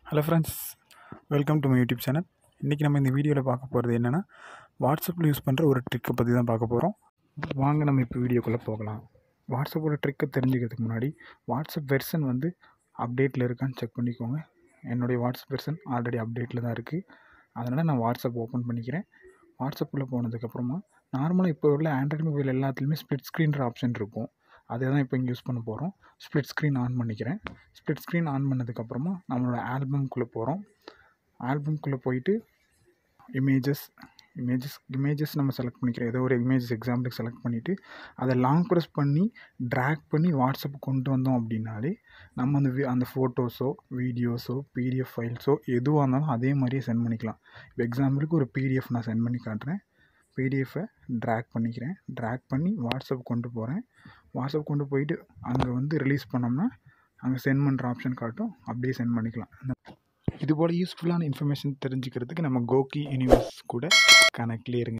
hello friends welcome to my YouTube channel இன்றைக்கி நம்ம இந்த வீடியோவில் பார்க்க போகிறது என்னென்னா வாட்ஸ்அப்பில் யூஸ் பண்ணுற ஒரு ட்ரிக்கை பற்றி தான் பார்க்க போகிறோம் வாங்க நம்ம இப்போ வீடியோக்குள்ளே போகலாம் வாட்ஸ்அப்போட ட்ரிக்கை தெரிஞ்சுக்கிறதுக்கு முன்னாடி வாட்ஸ்அப் வெர்ஷன் வந்து அப்டேட்டில் இருக்கான்னு செக் பண்ணிக்கோங்க என்னுடைய வாட்ஸ்அப் வெர்ஷன் ஆல்ரெடி அப்டேட்டில் தான் இருக்குது அதனால் நான் வாட்ஸ்அப் ஓப்பன் பண்ணிக்கிறேன் வாட்ஸ்அப்பில் போனதுக்கப்புறமா நார்மலாக இப்போ உள்ள ஆண்ட்ராய்டு மொபைல் எல்லாத்துலேயுமே ஸ்ப்ளிட் ஸ்க்ரீன்ற ஆப்ஷன் இருக்கும் அதை தான் இப்போ இங்கே யூஸ் பண்ண போகிறோம் ஸ்ப்ளிட் ஸ்க்ரீன் ஆன் பண்ணிக்கிறேன் ஸ்ப்ளிட் ஸ்க்ரீன் ஆன் பண்ணதுக்கப்புறமா நம்மளோட ஆல்பம்குள்ளே போகிறோம் ஆல்பம்குள்ளே போயிட்டு இமேஜஸ் இமேஜஸ் இமேஜஸ் நம்ம செலக்ட் பண்ணிக்கிறோம் ஏதோ ஒரு இமேஜஸ் எக்ஸாம்பிளுக்கு செலக்ட் பண்ணிவிட்டு அதை லாங் ப்ரெஸ் பண்ணி ட்ராக் பண்ணி வாட்ஸ்அப் கொண்டு வந்தோம் அப்படின்னாலே நம்ம அந்த வி- அந்த ஃபோட்டோஸோ வீடியோஸோ பிடிஎஃப் ஃபைல்ஸோ எதுவாக இருந்தாலும் அதே மாதிரியே சென்ட் பண்ணிக்கலாம் இப்போ எக்ஸாம்பிளுக்கு ஒரு பிடிஎஃப் நான் சென்ட் பண்ணி காட்டுறேன் பிடிஎஃபை ட்ராக் பண்ணிக்கிறேன் ட்ராக் பண்ணி வாட்ஸ்அப் கொண்டு போகிறேன் வாட்ஸ்அப் கொண்டு போயிட்டு அங்கே வந்து ரிலீஸ் பண்ணோம்னா அங்கே சென்ட் பண்ணுற ஆப்ஷன் காட்டும் அப்படியே சென்ட் பண்ணிக்கலாம் இந்த இது போல் யூஸ்ஃபுல்லான இன்ஃபர்மேஷன் தெரிஞ்சுக்கிறதுக்கு நம்ம கோகி யூனிவர்ஸ் கூட கனெக்ட்லேயே இருங்க